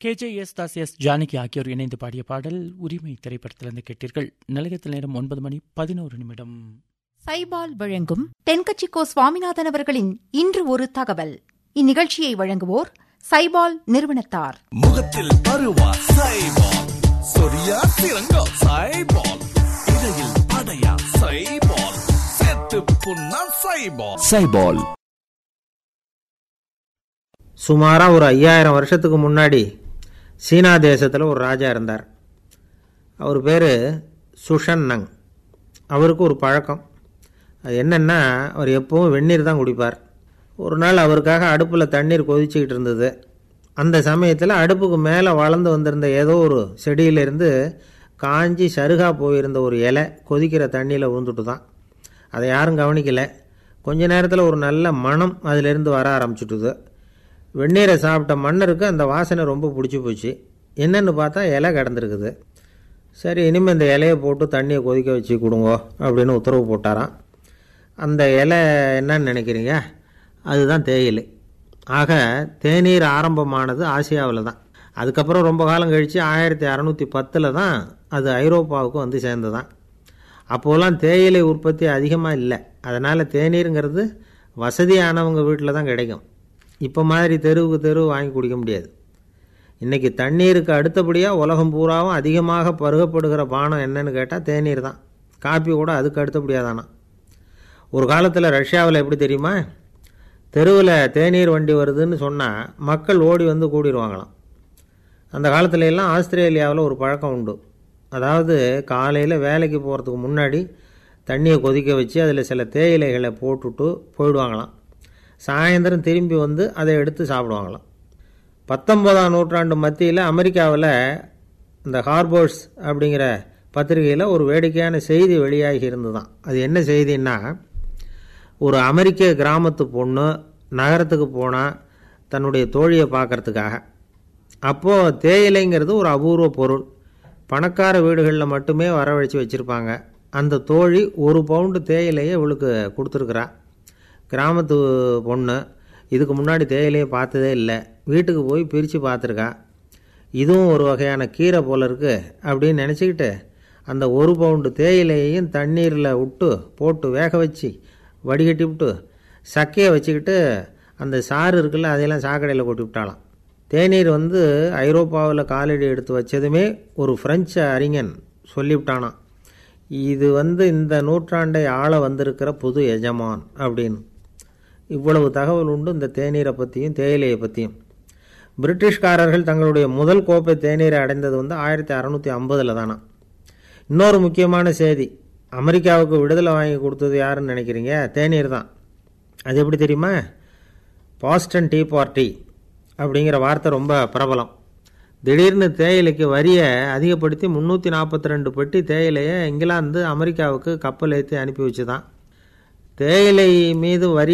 K J Yesudas S Janaki ஆகியோர் இணைந்து பாடிய பாடல் உரிமை திரைப்படத்திலிருந்து கேட்டீர்கள் நிலையத்தில் நேரம் ஒன்பது மணி பதினோரு நிமிடம் சைபால் வழங்கும் தென்கட்சிக்கோ சுவாமிநாதன் அவர்களின் இன்று ஒரு தகவல் இந்நிகழ்ச்சியை வழங்குவோர் சைபால் நிறுவனத்தார் முகத்தில் பருவா சைபால் சொரியா சிறங்கா சைபால் இடையில் படையா சைபால் செத்து புண்ணா சைபால் சைபால் சுமாராக ஒரு ஐயாயிரம் வருஷத்துக்கு முன்னாடி சீனா தேசத்தில் ஒரு ராஜா இருந்தார் அவர் பேர் சுஷன்னங் அவருக்கு ஒரு பழக்கம் அது என்னென்னா அவர் எப்பவும் வெந்நீர் தான் குடிப்பார் ஒரு நாள் அவருக்காக அடுப்பில் தண்ணீர் கொதிச்சுக்கிட்டு இருந்தது அந்த சமயத்தில் அடுப்புக்கு மேலே வளர்ந்து வந்திருந்த ஏதோ ஒரு செடியிலிருந்து காஞ்சி சருகா போயிருந்த ஒரு இலை கொதிக்கிற தண்ணியில் விழுந்துட்டு தான் அதை யாரும் கவனிக்கலை கொஞ்ச நேரத்தில் ஒரு நல்ல மனம் அதிலிருந்து வர ஆரம்பிச்சுட்டுது வெந்நீரை சாப்பிட்ட மன்னருக்கு அந்த வாசனை ரொம்ப பிடிச்சி போச்சு என்னன்னு பார்த்தா இலை கிடந்திருக்குது சரி இனிமேல் இந்த இலையை போட்டு தண்ணியை கொதிக்க வச்சு கொடுங்க அப்படின்னு உத்தரவு போட்டாராம் அந்த இலை என்னன்னு நினைக்கிறீங்க அதுதான் தேயிலை ஆக தேநீர் ஆரம்பமானது ஆசியாவில் தான் அதுக்கப்புறம் ரொம்ப காலம் கழித்து ஆயிரத்தி அறநூற்றி பத்தில் தான் அது ஐரோப்பாவுக்கு வந்து சேர்ந்ததான் அப்போலாம் தேயிலை உற்பத்தி அதிகமாக இல்லை அதனால் தேநீருங்கிறது வசதியானவங்க வீட்டில் தான் கிடைக்கும் இப்போ மாதிரி தெருவுக்கு தெருவு வாங்கி குடிக்க முடியாது இன்றைக்கி தண்ணீருக்கு அடுத்தபடியாக உலகம் பூராவும் அதிகமாக பருகப்படுகிற பானம் என்னன்னு கேட்டால் தேநீர் தான் காப்பி கூட அதுக்கு அடுத்தபடியாக தானா ஒரு காலத்தில் ரஷ்யாவில் எப்படி தெரியுமா தெருவில் தேநீர் வண்டி வருதுன்னு சொன்னால் மக்கள் ஓடி வந்து கூடிடுவாங்களாம் அந்த காலத்துல எல்லாம் ஆஸ்திரேலியாவில் ஒரு பழக்கம் உண்டு அதாவது காலையில் வேலைக்கு போகிறதுக்கு முன்னாடி தண்ணியை கொதிக்க வச்சு அதில் சில தேயிலைகளை போட்டுட்டு போயிடுவாங்களாம் சாயந்தரம் திரும்பி வந்து அதை எடுத்து சாப்பிடுவாங்களாம் பத்தொன்பதாம் நூற்றாண்டு மத்தியில் அமெரிக்காவில் இந்த ஹார்போர்ஸ் அப்படிங்கிற பத்திரிகையில் ஒரு வேடிக்கையான செய்தி வெளியாகி இருந்துதான் அது என்ன செய்தின்னா ஒரு அமெரிக்க கிராமத்து பொண்ணு நகரத்துக்கு போனால் தன்னுடைய தோழியை பார்க்கறதுக்காக அப்போது தேயிலைங்கிறது ஒரு அபூர்வ பொருள் பணக்கார வீடுகளில் மட்டுமே வரவழைச்சி வச்சுருப்பாங்க அந்த தோழி ஒரு பவுண்டு தேயிலையை இவளுக்கு கொடுத்துருக்குறா கிராமத்து பொண்ணு இதுக்கு முன்னாடி தேயிலையை பார்த்ததே இல்லை வீட்டுக்கு போய் பிரித்து பார்த்துருக்கா இதுவும் ஒரு வகையான கீரை போல இருக்கு அப்படின்னு நினச்சிக்கிட்டு அந்த ஒரு பவுண்டு தேயிலையையும் தண்ணீரில் விட்டு போட்டு வேக வச்சு வடிகட்டி விட்டு சக்கையை வச்சுக்கிட்டு அந்த சாறு இருக்குல்ல அதையெல்லாம் சாக்கடையில் கொட்டி விட்டாலாம் தேநீர் வந்து ஐரோப்பாவில் காலடி எடுத்து வச்சதுமே ஒரு பிரெஞ்சு அறிஞன் சொல்லிவிட்டானாம் இது வந்து இந்த நூற்றாண்டை ஆள வந்திருக்கிற புது எஜமான் அப்படின்னு இவ்வளவு தகவல் உண்டு இந்த தேநீரை பற்றியும் தேயிலையை பற்றியும் பிரிட்டிஷ்காரர்கள் தங்களுடைய முதல் கோப்பை தேநீரை அடைந்தது வந்து ஆயிரத்தி அறநூற்றி ஐம்பதில் தானா இன்னொரு முக்கியமான செய்தி அமெரிக்காவுக்கு விடுதலை வாங்கி கொடுத்தது யாருன்னு நினைக்கிறீங்க தேநீர் தான் அது எப்படி தெரியுமா பாஸ்டன் டீ பார்ட்டி அப்படிங்கிற வார்த்தை ரொம்ப பிரபலம் திடீர்னு தேயிலைக்கு வரியை அதிகப்படுத்தி முந்நூற்றி நாற்பத்தி ரெண்டு பெட்டி தேயிலையை இங்கிலாந்து அமெரிக்காவுக்கு கப்பல் ஏற்றி அனுப்பி வச்சு தான் தேயிலை மீது வரி